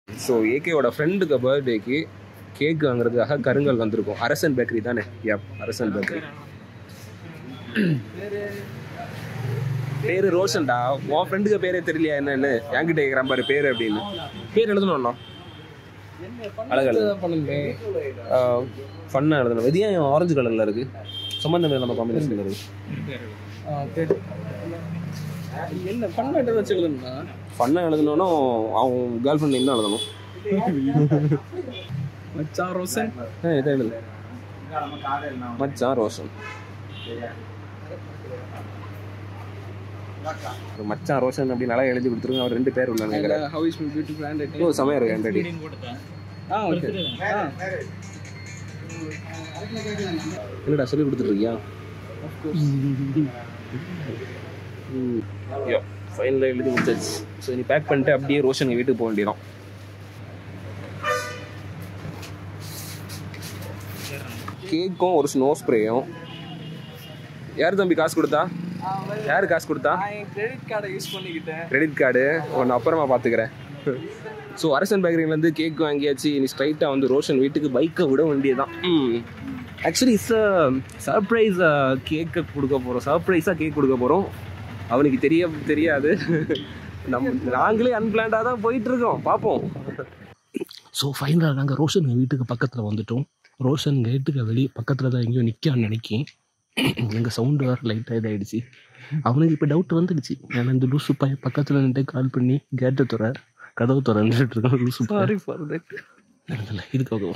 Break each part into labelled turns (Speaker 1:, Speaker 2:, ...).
Speaker 1: So ஏகேவோட ஃப்ரெண்டுக்கு பர்த்டேக்கு cake வாங்குறதுக்காக கருங்கல் வந்திருக்கும் அரசன் பேக்கரி தானே யப் அரசன் பேக்கரி பேரு ரோஷன்டா உன் ஃப்ரெண்டுக்கு பேரே தெரியலையா என்னன்னு என்கிட்ட கேட்குறான் பாரு பேர் அப்படின்னு பேர் எழுதணும்ண்ணா அழகு
Speaker 2: பண்ணுங்க
Speaker 1: ஃபன்னாக எழுதணும் இது ஏன் ஆரஞ்சு கலரில் இருக்கு சம்மந்தம் இல்லாம காம்பினேஷனில் இருக்கு
Speaker 2: என்ன பண்ண வச்சு எழுதணும்னா
Speaker 1: ஃபன்னாக எழுதணும்னா அவன் கேர்ள் ஃப்ரெண்ட் நேம் தான் எழுதணும்
Speaker 2: மச்சான் ரோசன்
Speaker 1: ஆ இதை எழுது மச்சான் ரோஷன் ஒரு மச்சான் ரோஷன் அப்படி நல்லா எழுதி கொடுத்துருங்க அவர் ரெண்டு பேர் உள்ளாங்க கேட்குறேன்
Speaker 2: how is my beautiful hand
Speaker 1: ஓ செமையா இருக்கு ஹேண்ட்
Speaker 2: ஆ ஓகே ஆ
Speaker 1: என்னடா சொல்லி கொடுத்துட்ருக்கியா
Speaker 2: ஆஃப் கோர்ஸ்
Speaker 1: யோ ஃபைனலாக எழுதி முடிச்சாச்சு ஸோ நீ பேக் பண்ணிட்டு அப்படியே ரோஷன் வீட்டுக்கு போக வேண்டியதான் கேக்கும் ஒரு ஸ்னோ ஸ்ப்ரேயும் யார் தம்பி காசு கொடுத்தா யார் காசு கொடுத்தா
Speaker 2: நான் என் கிரெடிட் கார்டை யூஸ் பண்ணிக்கிட்டேன்
Speaker 1: கிரெடிட் கார்டு ஒன்று அப்புறமா பார்த்துக்கிறேன் ஸோ அரசன் பேக்கரியிலேருந்து கேக் வாங்கியாச்சு நீ ஸ்ட்ரைட்டாக வந்து ரோஷன் வீட்டுக்கு பைக்கை விட வேண்டியதான் ஆக்சுவலி இட்ஸ் சர்ப்ரைஸ் கேக்கை கொடுக்க போகிறோம் சர்ப்ரைஸாக கேக் கொடுக்க போகிறோம் அவனுக்கு தெரிய தெரியாது நம்ம நாங்களே அன்பிளான்டாக தான் போயிட்டுருக்கோம் பார்ப்போம் ஸோ ஃபைனலாக நாங்கள் ரோஷன் வீட்டுக்கு பக்கத்தில் வந்துட்டோம் ரோஷன் கேட்டுக்கு வெளியே பக்கத்தில் தான் எங்கேயோ நிற்கான்னு நினைக்கேன் எங்கள் சவுண்டு வேறு லைட்டாக இதாகிடுச்சு அவனுக்கு இப்போ டவுட் வந்துடுச்சு ஏன்னா இந்த லூசு பையன் பக்கத்தில் நின்று கால் பண்ணி கேட்டை துற கதவு துறந்துட்டு இருக்கான் லூசு
Speaker 2: சாரி ஃபார் தட்
Speaker 1: இல்லை இதுக்காக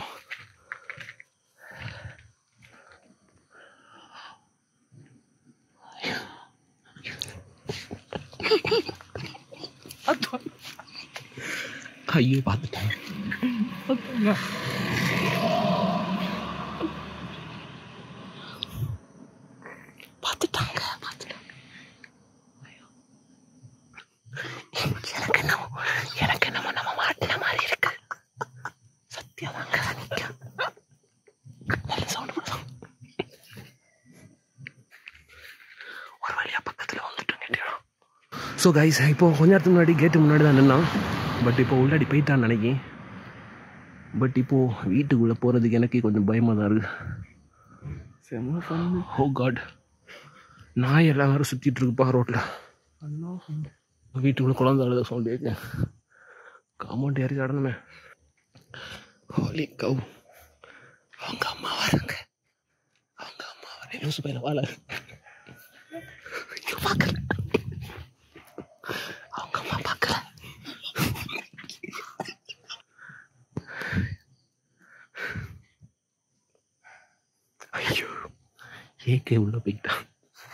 Speaker 1: ஐயோ பார்த்துட்டேன் பார்த்துட்டாங்க பார்த்துட்டாங்க எனக்கு என்னமோ எனக்கு என்னமோ நம்ம மாட்டின மாதிரி இருக்கு சத்தியமாங்க நிற்கும் நல்ல சவுண்ட் போடுறோம் ஒரு வழியா பக்கத்தில் வந்துட்டு நிற்கிறோம் ஸோ கைஸ் இப்போ கொஞ்ச நேரத்துக்கு முன்னாடி கேட்டு முன்னாடி தான் நின்னான் பட் இப்போ உள்ளாடி போயிட்டான்னு நினைக்கேன் பட் இப்போ வீட்டுக்குள்ளே போகிறதுக்கு எனக்கே கொஞ்சம் பயமாக தான் இருக்கு
Speaker 2: செம்ம ஃபன்
Speaker 1: ஓ காட் நாய் எல்லாம் வேறு சுற்றிட்டு இருக்குப்பா ரோட்டில்
Speaker 2: அண்ணா ஃபன்
Speaker 1: வீட்டுக்குள்ளே குழந்தை அழுத சவுண்ட் கேட்க காம்பவுண்ட் ஏறி கடணுமே ஹோலி கவ் அவங்க அம்மா வராங்க அவங்க அம்மா வர லூசு பையில வாழ ஐயோ பார்க்கல அவங்க அம்மா பார்க்கல ஐயோ ஏகே உள்ள போயிட்டான்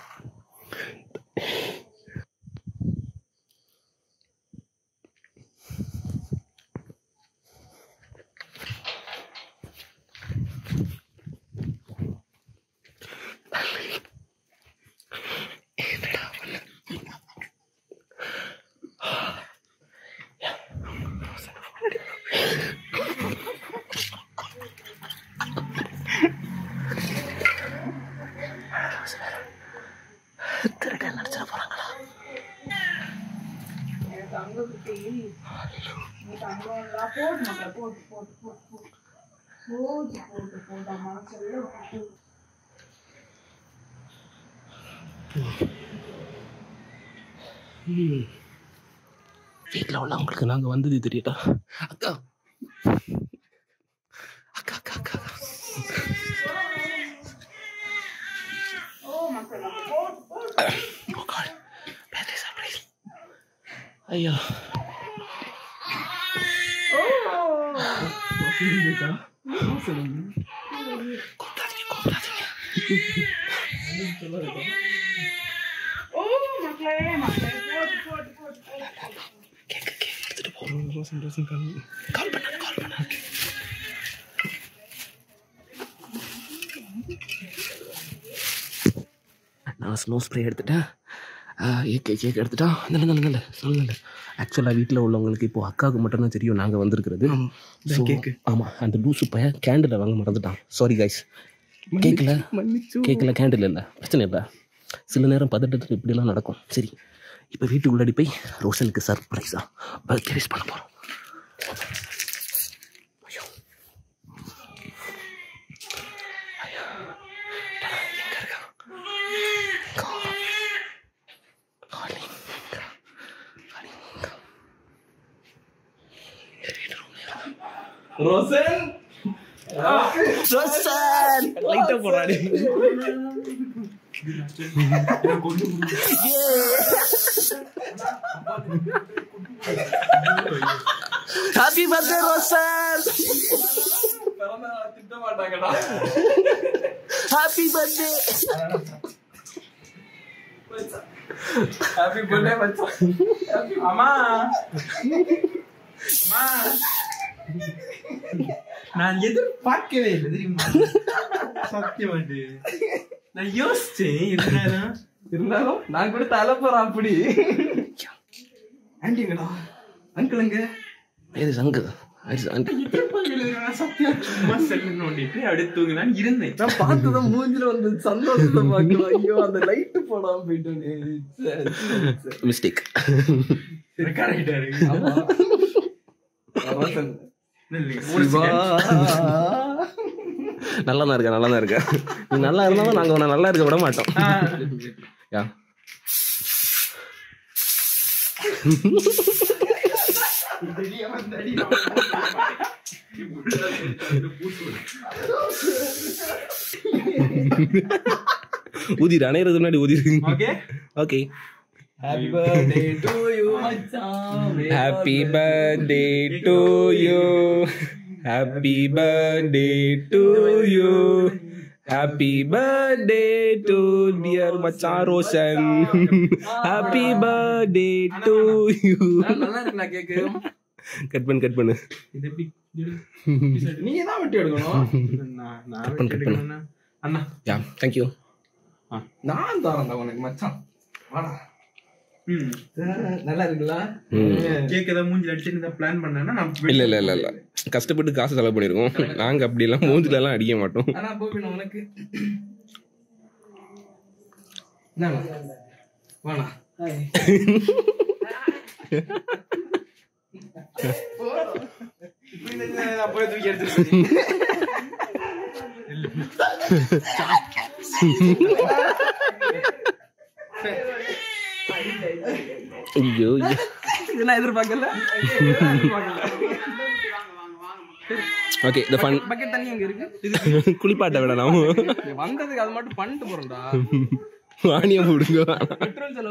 Speaker 1: திருடன் நினச்சிட போகிறாங்களா வீட்டில் உள்ளவங்களுக்கு நாங்கள் வந்தது தெரியல அக்கா அக்கா அக்கா அக்கா Oh God. Birthday surprise. ஐயோ கூப்பிடாதீங்க கூப்பிடாதீங்க கேக்கு கேக்கு எடுத்துட்டு போ
Speaker 2: ரோசன் ரோசன் கால்
Speaker 1: கால் பண்ணாத கால் பண்ணாத நான் ஸ்னோ ஸ்ப்ரே எடுத்துட்டேன் ஏகே கேக் எடுத்துட்டா நல்ல நல்ல நல்ல நல்ல ஆக்சுவலாக வீட்டில் உள்ளவங்களுக்கு இப்போ அக்காவுக்கு மட்டும்தான் தெரியும் நாங்கள் வந்திருக்கிறது So,
Speaker 2: கேக்கு.
Speaker 1: ஆமா அந்த லூசு பையன் கேண்டில் வாங்க மறந்துட்டான் சாரி கைஸ் கேக்கில்
Speaker 2: மன்னிச்சு
Speaker 1: கேக்கில் கேண்டில் இல்லை பிரச்சனை இல்லை சில நேரம் பதட்டத்தில் இப்படிலாம் நடக்கும் சரி இப்போ வீட்டுக்குள்ளாடி போய் ரோஷனுக்கு சர்ப்ரைஸாக பர்த்டே விஷ் பண்ண போகிறோம் ரோசன் ரோசன் லைட்டா போறாடி happy birthday Roshan happy birthday
Speaker 2: happy birthday மச்சான் அம்மா அம்மா நான் எதிர்பார்க்கவே இல்லை தெரியுமா சத்தியமாட்டு நான் யோசிச்சேன் இருந்தாலும் இருந்தாலும் நான் கூட தலை போறேன் அப்படி ஆண்டிங்களா அங்கிளுங்க
Speaker 1: இது சங்கு இது சங்கு
Speaker 2: சத்தியம் சும்மா செல்லு நோண்டிட்டு அடுத்து தூங்கலான்னு இருந்தேன்
Speaker 3: நான் பார்த்ததும் மூஞ்சில வந்து சந்தோஷத்தை பார்க்கலாம் ஐயோ அந்த லைட் போடாம போயிட்டேன்
Speaker 1: மிஸ்டேக்
Speaker 2: ரெக்கார்ட் ஆயிட்டாரு
Speaker 1: நல்லா தான் இருக்க நல்லா தான் இருக்க நீ நல்லா இருந்தாலும் நாங்க உன்னை நல்லா இருக்க விட மாட்டோம் யா ஊதிரு அணையிறது முன்னாடி ஊதிரு
Speaker 2: okay
Speaker 1: okay
Speaker 3: happy birthday to you மச்சான்
Speaker 1: happy birthday to you happy birthday to you happy birthday to dear மச்சான் Roshan happy birthday to you
Speaker 3: நல்லா இருக்கு நான் கேக்கு
Speaker 1: கட் பண்ணு கட் பண்ணு
Speaker 2: இது எப்படி
Speaker 3: நீங்க தான் வெட்டி எடுக்கணும்
Speaker 2: நான் நான்
Speaker 1: Cut பண்ணு, cut பண்ணு.
Speaker 2: எடுக்கணும்னா, அண்ணா
Speaker 1: யா தேங்க்யூ
Speaker 3: நான் தரேன்டா உனக்கு மச்சான் வாடா
Speaker 2: ம்
Speaker 3: நல்லா இருக்குல்ல
Speaker 2: கேக் ஏதாவது மூஞ்சில அடிச்சு பிளான் பண்ணேன்னா நான்
Speaker 1: இல்ல இல்ல இல்ல இல்ல கஷ்டப்பட்டு காசு செலவு பண்ணிருக்கோம் நாங்க அப்படி எல்லாம் மூஞ்சில எல்லாம் அடிக்க மாட்டோம்
Speaker 3: ஆனா போபின் உனக்கு என்னடா வாடா
Speaker 2: அப்பவே தூக்கி எடுத்துட்டு
Speaker 1: ஐயோ ஐயோ.
Speaker 3: இதெல்லாம் எதிர்பார்க்கல
Speaker 1: ஓகே இந்த ஃபன்
Speaker 3: பக்கெட் தண்ணி அங்க இருக்கு
Speaker 1: குளிப்பாட்ட விடலாம்
Speaker 3: வந்ததுக்கு அது மட்டும் பண்ணிட்டு போறேன்டா
Speaker 1: வாணியம் விடுங்க
Speaker 3: பெட்ரோல் செலவு